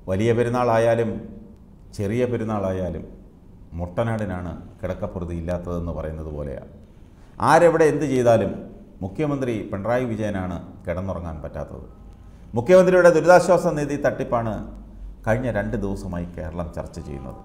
വലിയ പെരുന്നാളായാലും ചെറിയ പെരുന്നാളായാലും മുട്ടനാടിനാണ് കിടക്കപ്പുറതി ഇല്ലാത്തതെന്ന് പറയുന്നത് പോലെയാണ് ആരെവിടെ എന്ത് ചെയ്താലും മുഖ്യമന്ത്രി പിണറായി വിജയനാണ് കിടന്നുറങ്ങാൻ പറ്റാത്തത് മുഖ്യമന്ത്രിയുടെ ദുരിതാശ്വാസ നിധി തട്ടിപ്പാണ് കഴിഞ്ഞ രണ്ട് ദിവസമായി കേരളം ചർച്ച ചെയ്യുന്നത്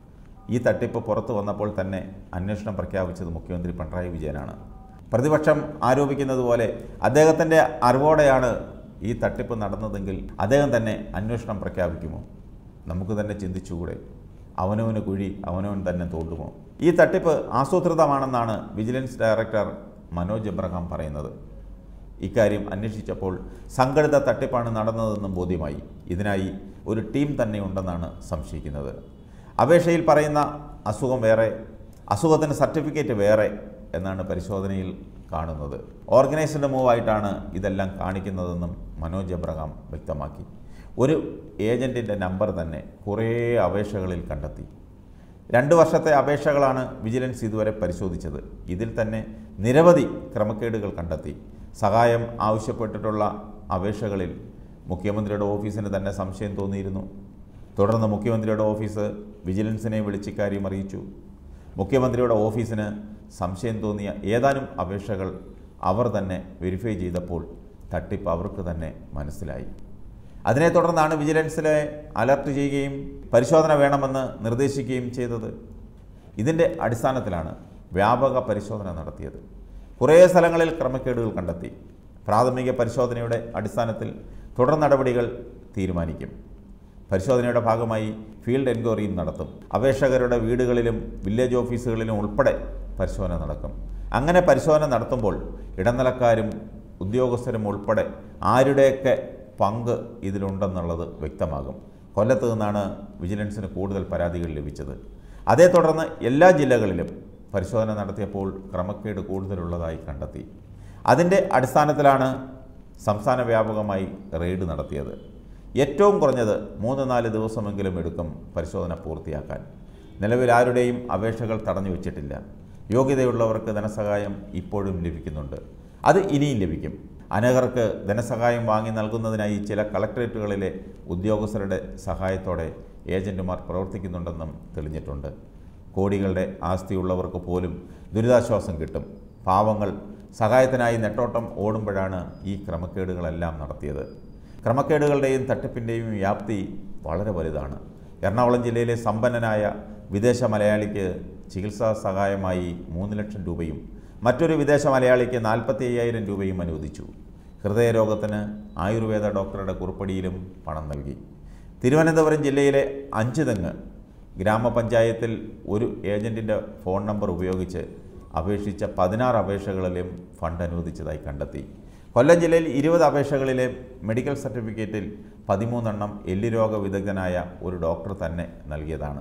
ഈ തട്ടിപ്പ് പുറത്തു വന്നപ്പോൾ തന്നെ അന്വേഷണം പ്രഖ്യാപിച്ചത് മുഖ്യമന്ത്രി പിണറായി വിജയനാണ് പ്രതിപക്ഷം ആരോപിക്കുന്നത് പോലെ അദ്ദേഹത്തിൻ്റെ അറിവോടെയാണ് ഈ തട്ടിപ്പ് നടന്നതെങ്കിൽ അദ്ദേഹം തന്നെ അന്വേഷണം പ്രഖ്യാപിക്കുമോ നമുക്ക് തന്നെ ചിന്തിച്ചുകൂടെ അവനവന് കുഴി അവനവൻ തന്നെ തോണ്ടുമോ ഈ തട്ടിപ്പ് ആസൂത്രിതമാണെന്നാണ് വിജിലൻസ് ഡയറക്ടർ മനോജ് എബ്രഹാം പറയുന്നത് ഇക്കാര്യം അന്വേഷിച്ചപ്പോൾ സംഘടിത തട്ടിപ്പാണ് നടന്നതെന്നും ബോധ്യമായി ഇതിനായി ഒരു ടീം തന്നെ ഉണ്ടെന്നാണ് സംശയിക്കുന്നത് അപേക്ഷയിൽ പറയുന്ന അസുഖം വേറെ അസുഖത്തിന് സർട്ടിഫിക്കറ്റ് വേറെ എന്നാണ് പരിശോധനയിൽ കാണുന്നത് ഓർഗനൈസ്ഡ് മൂവായിട്ടാണ് ഇതെല്ലാം കാണിക്കുന്നതെന്നും മനോജ് എബ്രഹാം വ്യക്തമാക്കി ഒരു ഏജൻറ്റിൻ്റെ നമ്പർ തന്നെ കുറേ അപേക്ഷകളിൽ കണ്ടെത്തി രണ്ട് വർഷത്തെ അപേക്ഷകളാണ് വിജിലൻസ് ഇതുവരെ പരിശോധിച്ചത് ഇതിൽ തന്നെ നിരവധി ക്രമക്കേടുകൾ കണ്ടെത്തി സഹായം ആവശ്യപ്പെട്ടിട്ടുള്ള അപേക്ഷകളിൽ മുഖ്യമന്ത്രിയുടെ ഓഫീസിന് തന്നെ സംശയം തോന്നിയിരുന്നു തുടർന്ന് മുഖ്യമന്ത്രിയുടെ ഓഫീസ് വിജിലൻസിനെ വിളിച്ച് ഇക്കാര്യം അറിയിച്ചു മുഖ്യമന്ത്രിയുടെ ഓഫീസിന് സംശയം തോന്നിയ ഏതാനും അപേക്ഷകൾ അവർ തന്നെ വെരിഫൈ ചെയ്തപ്പോൾ തട്ടിപ്പ് അവർക്ക് തന്നെ മനസ്സിലായി അതിനെ തുടർന്നാണ് വിജിലൻസിലെ അലർട്ട് ചെയ്യുകയും പരിശോധന വേണമെന്ന് നിർദ്ദേശിക്കുകയും ചെയ്തത് ഇതിൻ്റെ അടിസ്ഥാനത്തിലാണ് വ്യാപക പരിശോധന നടത്തിയത് കുറേ സ്ഥലങ്ങളിൽ ക്രമക്കേടുകൾ കണ്ടെത്തി പ്രാഥമിക പരിശോധനയുടെ അടിസ്ഥാനത്തിൽ തുടർ നടപടികൾ തീരുമാനിക്കും പരിശോധനയുടെ ഭാഗമായി ഫീൽഡ് എൻക്വയറിയും നടത്തും അപേക്ഷകരുടെ വീടുകളിലും വില്ലേജ് ഓഫീസുകളിലും ഉൾപ്പെടെ പരിശോധന നടക്കും അങ്ങനെ പരിശോധന നടത്തുമ്പോൾ ഇടനിലക്കാരും ഉദ്യോഗസ്ഥരും ഉൾപ്പെടെ ആരുടെയൊക്കെ പങ്ക് ഇതിലുണ്ടെന്നുള്ളത് വ്യക്തമാകും കൊല്ലത്ത് നിന്നാണ് വിജിലൻസിന് കൂടുതൽ പരാതികൾ ലഭിച്ചത് അതേ തുടർന്ന് എല്ലാ ജില്ലകളിലും പരിശോധന നടത്തിയപ്പോൾ ക്രമക്കേട് കൂടുതലുള്ളതായി കണ്ടെത്തി അതിൻ്റെ അടിസ്ഥാനത്തിലാണ് സംസ്ഥാന വ്യാപകമായി റെയ്ഡ് നടത്തിയത് ഏറ്റവും കുറഞ്ഞത് മൂന്ന് നാല് ദിവസമെങ്കിലും എടുക്കും പരിശോധന പൂർത്തിയാക്കാൻ നിലവിൽ ആരുടെയും അപേക്ഷകൾ തടഞ്ഞു വച്ചിട്ടില്ല യോഗ്യതയുള്ളവർക്ക് ധനസഹായം ഇപ്പോഴും ലഭിക്കുന്നുണ്ട് അത് ഇനിയും ലഭിക്കും അനർഹർക്ക് ധനസഹായം വാങ്ങി നൽകുന്നതിനായി ചില കളക്ടറേറ്റുകളിലെ ഉദ്യോഗസ്ഥരുടെ സഹായത്തോടെ ഏജന്റുമാർ പ്രവർത്തിക്കുന്നുണ്ടെന്നും തെളിഞ്ഞിട്ടുണ്ട് കോടികളുടെ ആസ്തിയുള്ളവർക്ക് പോലും ദുരിതാശ്വാസം കിട്ടും പാവങ്ങൾ സഹായത്തിനായി നെട്ടോട്ടം ഓടുമ്പോഴാണ് ഈ ക്രമക്കേടുകളെല്ലാം നടത്തിയത് ക്രമക്കേടുകളുടെയും തട്ടിപ്പിൻ്റെയും വ്യാപ്തി വളരെ വലുതാണ് എറണാകുളം ജില്ലയിലെ സമ്പന്നനായ വിദേശ മലയാളിക്ക് ചികിത്സാ സഹായമായി മൂന്ന് ലക്ഷം രൂപയും മറ്റൊരു വിദേശ മലയാളിക്ക് നാൽപ്പത്തി അയ്യായിരം രൂപയും അനുവദിച്ചു ഹൃദയരോഗത്തിന് ആയുർവേദ ഡോക്ടറുടെ കുറിപ്പടിയിലും പണം നൽകി തിരുവനന്തപുരം ജില്ലയിലെ അഞ്ചുതെങ്ങ് ഗ്രാമപഞ്ചായത്തിൽ ഒരു ഏജൻറ്റിൻ്റെ ഫോൺ നമ്പർ ഉപയോഗിച്ച് അപേക്ഷിച്ച പതിനാറ് അപേക്ഷകളിലും ഫണ്ട് അനുവദിച്ചതായി കണ്ടെത്തി കൊല്ലം ജില്ലയിൽ ഇരുപത് അപേക്ഷകളിലെ മെഡിക്കൽ സർട്ടിഫിക്കറ്റിൽ പതിമൂന്നെണ്ണം എല്ലുരോഗ വിദഗ്ധനായ ഒരു ഡോക്ടർ തന്നെ നൽകിയതാണ്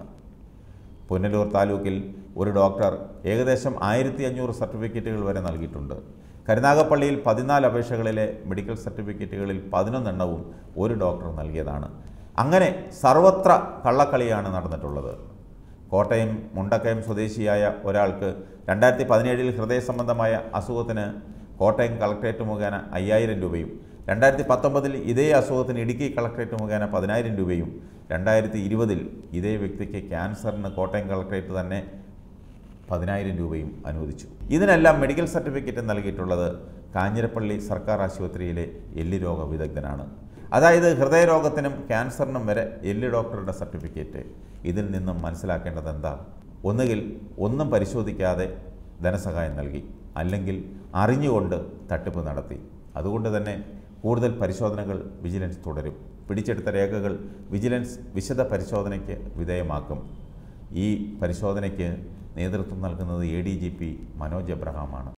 പുനലൂർ താലൂക്കിൽ ഒരു ഡോക്ടർ ഏകദേശം ആയിരത്തി അഞ്ഞൂറ് സർട്ടിഫിക്കറ്റുകൾ വരെ നൽകിയിട്ടുണ്ട് കരുനാഗപ്പള്ളിയിൽ പതിനാല് അപേക്ഷകളിലെ മെഡിക്കൽ സർട്ടിഫിക്കറ്റുകളിൽ പതിനൊന്നെണ്ണവും ഒരു ഡോക്ടർ നൽകിയതാണ് അങ്ങനെ സർവത്ര കള്ളക്കളിയാണ് നടന്നിട്ടുള്ളത് കോട്ടയം മുണ്ടക്കയം സ്വദേശിയായ ഒരാൾക്ക് രണ്ടായിരത്തി പതിനേഴിൽ ഹൃദയ സംബന്ധമായ അസുഖത്തിന് കോട്ടയം കളക്ട്രേറ്റ് മുഖേന അയ്യായിരം രൂപയും രണ്ടായിരത്തി പത്തൊമ്പതിൽ ഇതേ അസുഖത്തിന് ഇടുക്കി കളക്ട്രേറ്റ് മുഖേന പതിനായിരം രൂപയും രണ്ടായിരത്തി ഇരുപതിൽ ഇതേ വ്യക്തിക്ക് ക്യാൻസറിന് കോട്ടയം കളക്ട്രേറ്റ് തന്നെ പതിനായിരം രൂപയും അനുവദിച്ചു ഇതിനെല്ലാം മെഡിക്കൽ സർട്ടിഫിക്കറ്റ് നൽകിയിട്ടുള്ളത് കാഞ്ഞിരപ്പള്ളി സർക്കാർ ആശുപത്രിയിലെ എല്ല് രോഗ വിദഗ്ധനാണ് അതായത് ഹൃദയരോഗത്തിനും ക്യാൻസറിനും വരെ എല്ല് ഡോക്ടറുടെ സർട്ടിഫിക്കറ്റ് ഇതിൽ നിന്നും മനസ്സിലാക്കേണ്ടത് എന്താ ഒന്നുകിൽ ഒന്നും പരിശോധിക്കാതെ ധനസഹായം നൽകി അല്ലെങ്കിൽ അറിഞ്ഞുകൊണ്ട് തട്ടിപ്പ് നടത്തി അതുകൊണ്ട് തന്നെ കൂടുതൽ പരിശോധനകൾ വിജിലൻസ് തുടരും പിടിച്ചെടുത്ത രേഖകൾ വിജിലൻസ് വിശദ പരിശോധനയ്ക്ക് വിധേയമാക്കും ഈ പരിശോധനയ്ക്ക് നേതൃത്വം നൽകുന്നത് A D G P Manoj എബ്രഹാമാണ്